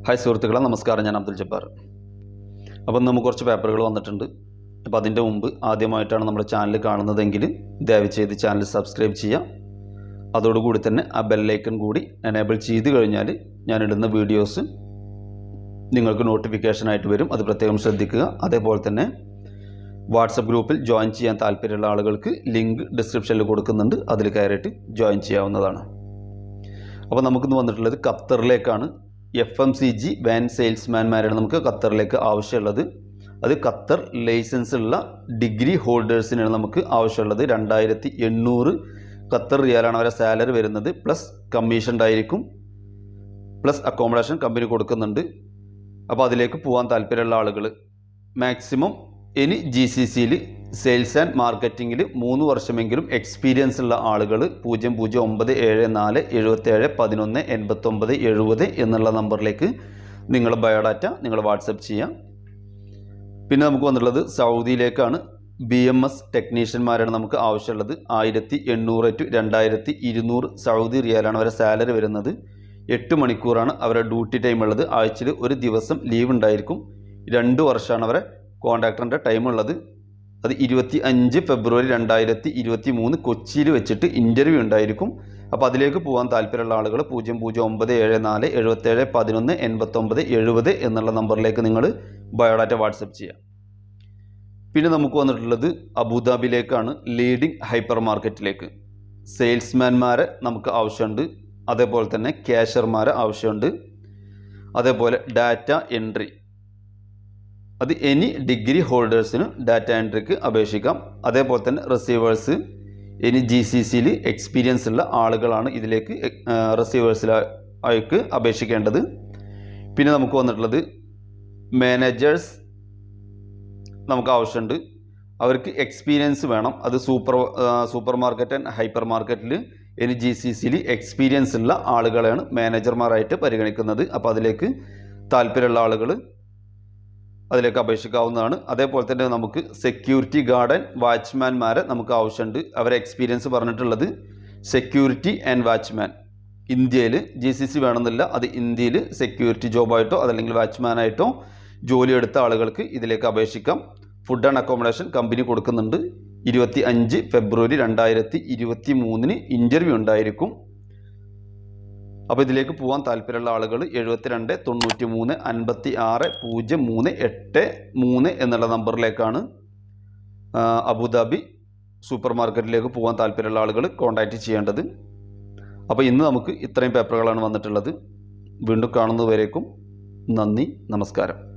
hi സുഹൃത്തുക്കളെ നമസ്കാരം ഞാൻ അബ്ദുൽ ജബ്ബാർ അപ്പം നമുക്ക് കുറച്ച് പേപ്പറുകൾ വന്നിട്ടുണ്ട് അപ്പോൾ അതിൻ്റെ മുമ്പ് ആദ്യമായിട്ടാണ് നമ്മുടെ ചാനൽ കാണുന്നതെങ്കിൽ ദയവ് ചെയ്ത് ചാനൽ സബ്സ്ക്രൈബ് ചെയ്യുക അതോടുകൂടി തന്നെ ആ ബെല്ലൈക്കൺ കൂടി എനേബിൾ ചെയ്ത് കഴിഞ്ഞാൽ ഞാനിടുന്ന വീഡിയോസ് നിങ്ങൾക്ക് നോട്ടിഫിക്കേഷനായിട്ട് വരും അത് പ്രത്യേകം ശ്രദ്ധിക്കുക അതേപോലെ തന്നെ വാട്സപ്പ് ഗ്രൂപ്പിൽ ജോയിൻ ചെയ്യാൻ താല്പര്യമുള്ള ആളുകൾക്ക് ലിങ്ക് ഡിസ്ക്രിപ്ഷനിൽ കൊടുക്കുന്നുണ്ട് അതിൽ കയറിയിട്ട് ജോയിൻ ചെയ്യാവുന്നതാണ് അപ്പോൾ നമുക്കിന്ന് വന്നിട്ടുള്ളത് ഖത്തറിലേക്കാണ് F M C G van സെയിൽസ്മാൻമാരാണ് നമുക്ക് ഖത്തറിലേക്ക് ആവശ്യമുള്ളത് അത് ഖത്തർ ലൈസൻസ് ഉള്ള ഡിഗ്രി ഹോൾഡേഴ്സിനാണ് നമുക്ക് ആവശ്യമുള്ളത് രണ്ടായിരത്തി എണ്ണൂറ് ഖത്തർ റിയാലാണ് അവരെ സാലറി വരുന്നത് പ്ലസ് കമ്മീഷൻ ഉണ്ടായിരിക്കും പ്ലസ് അക്കോമഡേഷൻ കമ്പനി കൊടുക്കുന്നുണ്ട് അപ്പോൾ അതിലേക്ക് പോകാൻ താല്പര്യമുള്ള ആളുകൾ മാക്സിമം ഇനി ജി സി സിയിൽ സെയിൽസ് ആൻഡ് മാർക്കറ്റിങ്ങിൽ മൂന്ന് വർഷമെങ്കിലും എക്സ്പീരിയൻസ് ഉള്ള ആളുകൾ പൂജ്യം പൂജ്യം ഒമ്പത് ഏഴ് നാല് എഴുപത്തേഴ് പതിനൊന്ന് എൺപത്തൊമ്പത് എഴുപത് എന്നുള്ള നമ്പറിലേക്ക് നിങ്ങൾ ബയോഡാറ്റ നിങ്ങൾ വാട്സപ്പ് ചെയ്യാം പിന്നെ നമുക്ക് വന്നിട്ടുള്ളത് സൗദിയിലേക്കാണ് ബി എം എസ് ടെക്നീഷ്യന്മാരാണ് നമുക്ക് ആവശ്യമുള്ളത് ആയിരത്തി എണ്ണൂറ് ടു രണ്ടായിരത്തി ഇരുന്നൂറ് സൗദി റിയാലാണ് അവരെ സാലറി വരുന്നത് എട്ട് മണിക്കൂറാണ് അവരുടെ ഡ്യൂട്ടി ടൈം ഉള്ളത് ആഴ്ചയിൽ ഒരു ദിവസം ലീവ് ഉണ്ടായിരിക്കും രണ്ട് വർഷമാണ് അവരെ കോൺട്രാക്ടറിൻ്റെ ടൈം ഉള്ളത് അത് ഇരുപത്തി അഞ്ച് ഫെബ്രുവരി രണ്ടായിരത്തി ഇരുപത്തി മൂന്ന് കൊച്ചിയിൽ വെച്ചിട്ട് ഇൻ്റർവ്യൂ ഉണ്ടായിരിക്കും അപ്പോൾ അതിലേക്ക് പോകാൻ താല്പര്യമുള്ള ആളുകൾ പൂജ്യം പൂജ്യം ഒമ്പത് ഏഴ് നാല് എഴുപത്തേഴ് പതിനൊന്ന് എൺപത്തൊമ്പത് എഴുപത് എന്നുള്ള നമ്പറിലേക്ക് നിങ്ങൾ ബയോഡാറ്റ വാട്സപ്പ് ചെയ്യാം പിന്നെ നമുക്ക് വന്നിട്ടുള്ളത് അബുദാബിയിലേക്കാണ് ലീഡിംഗ് ഹൈപ്പർ മാർക്കറ്റിലേക്ക് സെയിൽസ്മാൻമാരെ നമുക്ക് ആവശ്യമുണ്ട് അതേപോലെ തന്നെ ക്യാഷർമാരെ ആവശ്യമുണ്ട് അതേപോലെ ഡാറ്റ എൻട്രി അത് എനി ഡിഗ്രി ഹോൾഡേഴ്സിന് ഡാറ്റ എൻട്രിക്ക് അപേക്ഷിക്കാം അതേപോലെ തന്നെ റിസീവേഴ്സ് എനി ജി സി സിയിൽ എക്സ്പീരിയൻസ് ഉള്ള ആളുകളാണ് ഇതിലേക്ക് റിസീവേഴ്സിലേക്ക് അപേക്ഷിക്കേണ്ടത് പിന്നെ നമുക്ക് വന്നിട്ടുള്ളത് മാനേജേഴ്സ് നമുക്ക് ആവശ്യമുണ്ട് അവർക്ക് എക്സ്പീരിയൻസ് വേണം അത് super supermarket and hyper മാർക്കറ്റിൽ ഇനി ജി സി സിയിൽ എക്സ്പീരിയൻസ് ഉള്ള ആളുകളെയാണ് മാനേജർമാരായിട്ട് പരിഗണിക്കുന്നത് അപ്പോൾ അതിലേക്ക് താല്പര്യമുള്ള ആളുകൾ അതിലേക്ക് അപേക്ഷിക്കാവുന്നതാണ് അതേപോലെ തന്നെ നമുക്ക് സെക്യൂരിറ്റി ഗാർഡൻ വാച്ച്മാൻമാരെ നമുക്ക് ആവശ്യമുണ്ട് അവരെ എക്സ്പീരിയൻസ് പറഞ്ഞിട്ടുള്ളത് സെക്യൂരിറ്റി ആൻഡ് വാച്ച്മാൻ ഇന്ത്യയിൽ ജി സി സി വേണമെന്നില്ല അത് ഇന്ത്യയിൽ സെക്യൂരിറ്റി ജോബായിട്ടോ അതല്ലെങ്കിൽ വാച്ച്മാനായിട്ടോ ജോലി എടുത്ത ആളുകൾക്ക് ഇതിലേക്ക് അപേക്ഷിക്കാം ഫുഡ് ആൻഡ് അക്കോമഡേഷൻ കമ്പനി കൊടുക്കുന്നുണ്ട് ഇരുപത്തി അഞ്ച് ഫെബ്രുവരി രണ്ടായിരത്തി ഇരുപത്തി മൂന്നിന് ഇൻ്റർവ്യൂ ഉണ്ടായിരിക്കും അപ്പോൾ ഇതിലേക്ക് പോകാൻ താല്പര്യമുള്ള ആളുകൾ എഴുപത്തിരണ്ട് തൊണ്ണൂറ്റി മൂന്ന് അൻപത്തി ആറ് പൂജ്യം മൂന്ന് എട്ട് മൂന്ന് എന്നുള്ള നമ്പറിലേക്കാണ് ആ, അബുദാബി സൂപ്പർ മാർക്കറ്റിലേക്ക് പോകാൻ താല്പര്യമുള്ള ആളുകൾ കോൺടാക്റ്റ് ചെയ്യേണ്ടത് അപ്പോൾ ഇന്ന് നമുക്ക് ഇത്രയും പേപ്പറുകളാണ് വന്നിട്ടുള്ളത് വീണ്ടും കാണുന്നതുവരേക്കും നന്ദി നമസ്കാരം